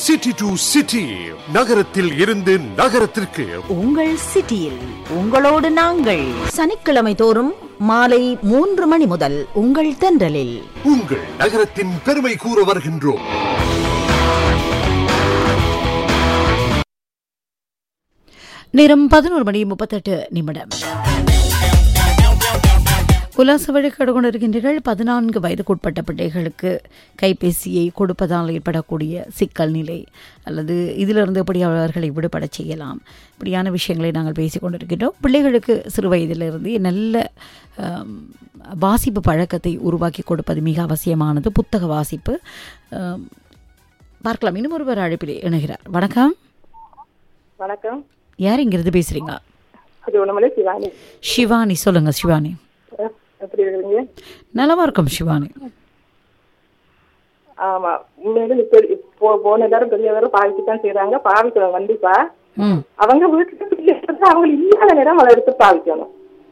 City to city நகரத்தில் இருந்து நகரத்திற்கு உங்கள் சிட்டியில் உங்களோடு நாங்கள் சனிக்கிழமை தோறும் மாலை மூன்று மணி முதல் உங்கள் தென்றலில் உங்கள் நகரத்தின் பெருமை கூற வருகின்றோம் நேரம் பதினோரு மணி முப்பத்தெட்டு நிமிடம் உல்லாச வழிகாடு கொண்டிருக்கின்றீர்கள் பதினான்கு வயதுக்குட்பட்ட பிள்ளைகளுக்கு கைபேசியை கொடுப்பதால் ஏற்படக்கூடிய சிக்கல் நிலை அல்லது இதிலிருந்து எப்படி அவர்களை விடுபடச் செய்யலாம் இப்படியான விஷயங்களை நாங்கள் பேசிக் கொண்டிருக்கின்றோம் பிள்ளைகளுக்கு சிறு வயதிலிருந்து நல்ல ஆம், வாசிப்பு பழக்கத்தை உருவாக்கி கொடுப்பது மிக அவசியமானது புத்தக வாசிப்பு ஆம், பார்க்கலாம் இன்னும் ஒருவர் அழைப்பிலே இணைகிறார் வணக்கம் வணக்கம் யார் இங்கிருந்து பேசுறீங்க திருவண்ணாமலை சிவானி சிவானி சொல்லுங்க சிவானி அஹ், எப்படி இருக்கிறீங்க நலமா இருக்கும் சிவானி ஆமா உண்மையில இப்ப இப்போ போன எல்லாரும் பெரியவரும் பாவிக்கத்தான் செய்யறாங்க பாவிக்கணும் கண்டிப்பா ம் அவங்க வீட்டுல பிள்ளை இருந்தா அவங்க இல்லாத நேரம் அதை எடுத்து பாவிக்கணும்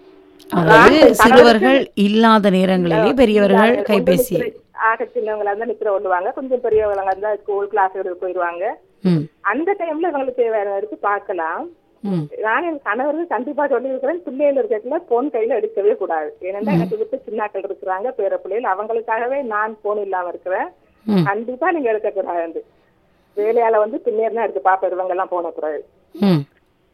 அதாவது சிறுவர்கள் இல்லாத நேரங்களிலே பெரியவர்கள் கைபேசி ஆக சின்னவங்களா இருந்தா நிக்கிற விடுவாங்க கொஞ்சம் பெரியவங்களா இருந்தா ஸ்கூல் கிளாஸ் போயிடுவாங்க ம் அந்த டைம்ல இவங்களுக்கு தேவையான எடுத்து பார்க்கலாம் ம் நான் என் கணவருக்கு கண்டிப்பா சொல்லி இருக்கிறேன் பிள்ளைகள் இருக்கிறதுல போன் கையில எடுக்கவே கூடாது ஏன்னா எனக்கு விட்டு சின்னாக்கள் இருக்கிறாங்க பேர பிள்ளைகள் அவங்களுக்காகவே நான் போன் இல்லாம இருக்கிறேன் ம். கண்டிப்பா நீங்க எடுக்க கூடாது வேலையால வந்து பின்னேர் தான் எடுத்து பாப்ப இவங்க எல்லாம் போன கூடாது ம்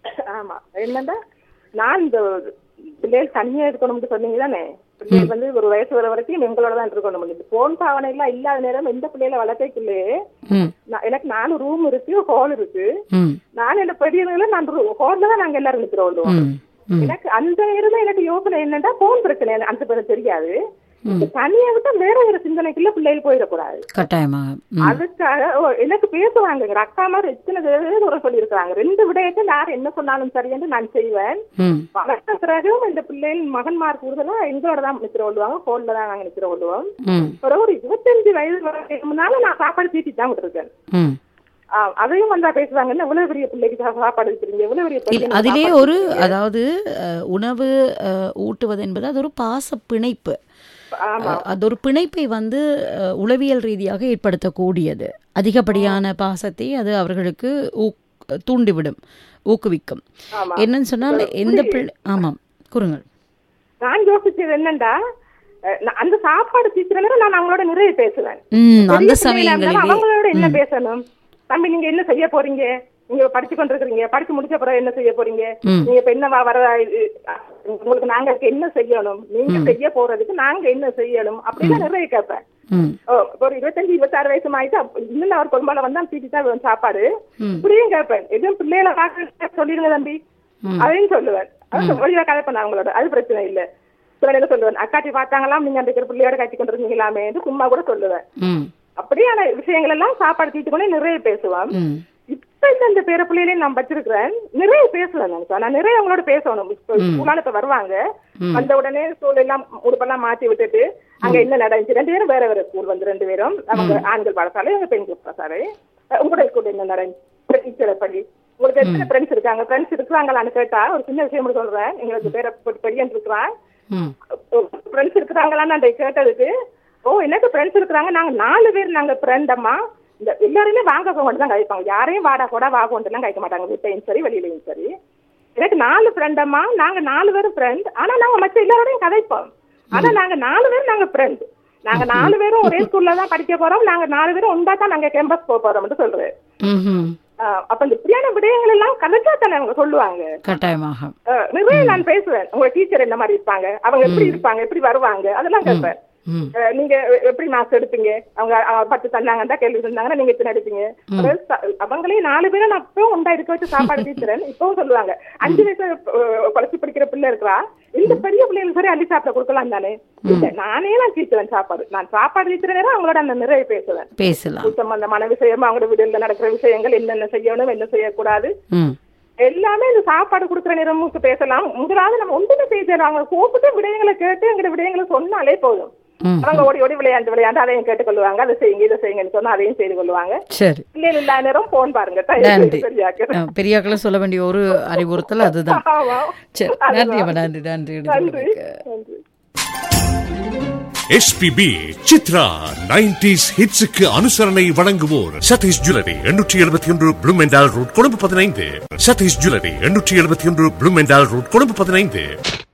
ஆமா என்னன்னா நான் இந்த பிள்ளைகள் தனியா இருக்கணும்னு சொன்னீங்க தானே பிள்ளைகள் வந்து ஒரு வயசு வர வரைக்கும் எங்களோட தான் இருக்கணும் இந்த போன் பாவனை எல்லாம் இல்லாத நேரம் எந்த பிள்ளைகளை வளர்க்கக்குள்ளே ம் நான் எனக்கு நாலு ரூம் இருக்கு ஹால் இருக்கு ம் நான் என்ன பெரியவங்கள நான் ஹால்ல தான் நாங்க எல்லாரும் நிக்கிறோம் ம் ம் எனக்கு அந்த நேரத்துல எனக்கு யோசனை என்னன்னா போன் பிரச்சனை எனக்கு அந்த பேர் தெரியாது இந்த தனியா விட்டா வேற ஒரு சிந்தனைக்குள்ள பிள்ளைகள் போயிடக்கூடாது கட்டாயமாக ம் அதுக்காக ஓ, எனக்கு பேசுவாங்க எங்க அக்கா மாதிரி எத்தனை தடவை சொல்லியிருக்காங்க ரெண்டு விடயத்தை யார் என்ன சொன்னாலும் சரி என்று நான் செய்வேன் ம் வளர்த்த பிறகும் இந்த பிள்ளைகள் மகன்மார் கூடுதலா எங்களோட தான் நிக்கிற கொள்ளுவாங்க போன்ல தான் நாங்க நிக்கிற கொள்ளுவோம் ம் ஒரு ஒரு இருபத்தஞ்சு வயது வரைக்கும் முன்னால நான் சாப்பாடு தீட்டி தான் விட்டுருக்கேன் ம் ஆ, அதையும் வந்தா பேசுவாங்க என்ன இவ்வளவு பெரிய பிள்ளைக்கு சா- சாப்பாடு வைக்கிறீங்க இவ்வளவு பெரிய இல்ல, பையனுக்கு அதிலே சாப்பாடு ஒரு வைக்கிறீங்க. அதாவது அஹ், உணவு அஹ், ஊட்டுவது என்பது அது ஒரு பாச பிணைப்பு ஆமா அஹ், அது ஒரு பிணைப்பை வந்து அஹ், உளவியல் ரீதியாக ஏற்படுத்தக்கூடியது அதிகப்படியான பாசத்தை அது அவர்களுக்கு ஊக்- தூண்டிவிடும் ஊக்குவிக்கும் ஆமா என்னன்னு சொன்னால் எந்த பிள்ளை ஆமாம் கூறுங்கள் நான் யோசிச்சது என்னண்டா அஹ், நான் அந்த சாப்பாடு தீக்கிற நேரம் நான் அவங்களோட நிறைய பேசுவேன் ம் அந்த பெரிய பிள்ளைகளா இருந்தாலும் சமயங்களிலே அவங்களோட என்ன பேசணும் தம்பி நீங்க என்ன செய்ய போறீங்க நீங்க படிச்சு கொண்டிருக்கிறீங்க படிச்சு முடிச்ச பிறகு என்ன செய்ய போறீங்க ம். நீங்க இப்ப என்ன வர உங்களுக்கு நாங்க என்ன செய்யணும் நீங்க செய்ய போறதுக்கு நாங்க என்ன செய்யணும் அப்படின்னு நிறைய கேட்பேன் ம் ஓ, ஒரு இருபத்தஞ்சு இருபத்தாறு வயசு ஆயிட்டு அப்ப இன்னும் நான் ஒரு குடும்பம் வந்தா தீட்டி தான் வேணும் சாப்பாடு ம். இப்படியும் கேட்பேன் எதுவும் பிள்ளைகளை பார்க்க சொல்லிடுங்க தம்பி ம். அதையும் சொல்லுவேன் அதான் வழியா கதை பண்ண அவங்களோட அது பிரச்சனை இல்ல சில நேரம் சொல்லுவேன் அக்காட்டி பார்த்தாங்களாம் நீங்க அந்த இருக்கிற பிள்ளையோட காட்சி கொண்டிருந்தீங்களாமே என்று சும்மா கூட சொல்லுவேன் ம் அப்படியான விஷயங்கள் எல்லாம் சாப்பாடு தீட்டு கொண்டு நிறைய பேசுவான் ம் இப்ப இந்த இந்த பேர பிள்ளைகளையும் நான் வச்சிருக்கிறேன் நிறைய பேசுவேன் நான் சார். நான் நிறைய அவங்களோட பேசணும் இப்ப ஸ்கூலால இப்ப வருவாங்க வந்த உடனே ஸ்கூல் எல்லாம் உடுப்பெல்லாம் மாத்தி விட்டுட்டு அங்க என்ன நடந்துச்சு ரெண்டு பேரும் வேற வேற ஸ்கூல் வந்து ரெண்டு பேரும் அவங்க ஆண்கள் பாடசாலை அவங்க பெண்கள் பாடசாலை அஹ் உங்களோட ஸ்கூல்ல என்ன நடந்துச்சு டீச்சர் படி உங்களுக்கு எத்தனை ஃப்ரெண்ட்ஸ் இருக்காங்க ஃப்ரெண்ட்ஸ் இருக்கிறாங்களான்னு கேட்டா ஒரு சின்ன விஷயம் மட்டும் சொல்றேன் எங்களுக்கு பேர பெரியன் இருக்கிறான் ம் ஃப்ரெண்ட்ஸ் இருக்கிறாங்களான்னு நான் கேட்டதுக்கு ஓ எனக்கு ஃப்ரெண்ட்ஸ் இருக்கிறாங்க நாங்க நாலு பேர் நாங்க ஃப்ரெண்ட் அம்மா இந்த எல்லாருமே வாங்க கொண்டு தான் கழிப்பாங்க யாரையும் வாடா கூட வா கொண்டு எல்லாம் கழிக்க மாட்டாங்க வீட்டையும் சரி வெளியிலையும் சரி எனக்கு நாலு ஃப்ரெண்ட் அம்மா நாங்க நாலு பேரும் ஃப்ரெண்ட் ஆனா நாங்க மற்ற எல்லாரோடையும் கதைப்போம் ஆனா நாங்க நாலு பேரும் நாங்க ஃப்ரெண்ட் நாங்க நாலு பேரும் ஒரே ஸ்கூல்ல தான் படிக்க போறோம் நாங்க நாலு பேரும் ஒன்றா தான் நாங்க கேம்பஸ் போக போறோம்னு சொல்றேன் ம்ஹும். ஆஹ் அப்ப இந்த இப்படியான விடயங்கள் எல்லாம் கதைச்சா தானே அவங்க சொல்லுவாங்க கட்டாயமாக அஹ் நிறைய நான் பேசுவேன் உங்க டீச்சர் என்ன மாதிரி இருப்பாங்க அவங்க எப்படி இருப்பாங்க எப்படி வருவாங்க அதெல்லாம் கேட்பேன் ம் அஹ் நீங்க எப்படி மார்க்ஸ் எடுப்பீங்க அவங்க அஹ், பத்து தந்தாங்கன்னா கேள்வி தந்தாங்கன்னா நீங்க எத்தனை எடுப்பீங்க அதாவது ச- அவங்களே நாலு பேரும் நான் இப்பவும் உண்டா இருக்க வச்சு சாப்பாடு டீச்சரன் இப்பவும் சொல்லுவாங்க அஞ்சு வயசு அஹ், குழச்சி படிக்கிற பிள்ளை இருக்கிறா இந்த பெரிய பிள்ளைகளுக்கு சரி அள்ளி சாப்பிட கொடுக்கலாம் தானே இல்ல நானே நான் டீச்சரன் சாப்பாடு நான் சாப்பாடு டீச்சர் நேரம் அவங்களோட அந்த நிறைய பேசுவேன் பேசலாம் சம்பந்தமான விஷயம் அவங்களோட வீடுல நடக்கிற விஷயங்கள் என்னென்ன செய்யணும் என்ன செய்யக்கூடாது ம் எல்லாமே இந்த சாப்பாடு கொடுக்குற நேரமுக்கு பேசலாம் முதலாவது நம்ம ஒன்றுமே செய்ய அவங்க கூப்பிட்டு விடயங்களை கேட்டு எங்க விடயங்களை சொன்னாலே போதும் ம் அவங்க ஓடி ஓடி விளையாண்டு விளையாண்டு அதையும் கேட்டுக்கொள்வாங்க அதை செய்யுங்க இதை செய்யுங்கன்னு சொன்னா அதையும் செய்து கொள்வாங்க சரி பிள்ளைகள் இல்லாத நேரம் போன் பாருங்க நன்றி சரியாக்கு அஹ், பெரியாக்களை சொல்ல வேண்டிய ஒரு அறிவுறுத்தல் அதுதான் ஆமா சரி அதுதான். நன்றி அம்மா நன்றி நன்றி நன்றி எடுத்துக்கிறதுக்கு. நன்றி எஸ்பிபி சித்ரா நைன்டிஸ் ஹிட்ஸுக்கு அனுசரணை வழங்குவோர் சதீஷ் ஜுவல்லரி எண்ணூற்றி எழுபத்தி ஒன்று ப்ளூமெண்டால் ரோட் கொழும்பு பதினைந்து சதீஷ் ஜுவல்லரி எண்ணூற்றி எழுபத்தி ஒன்று ப்ளூமெண்டால் ரோட் கொழும்பு பதினைந்து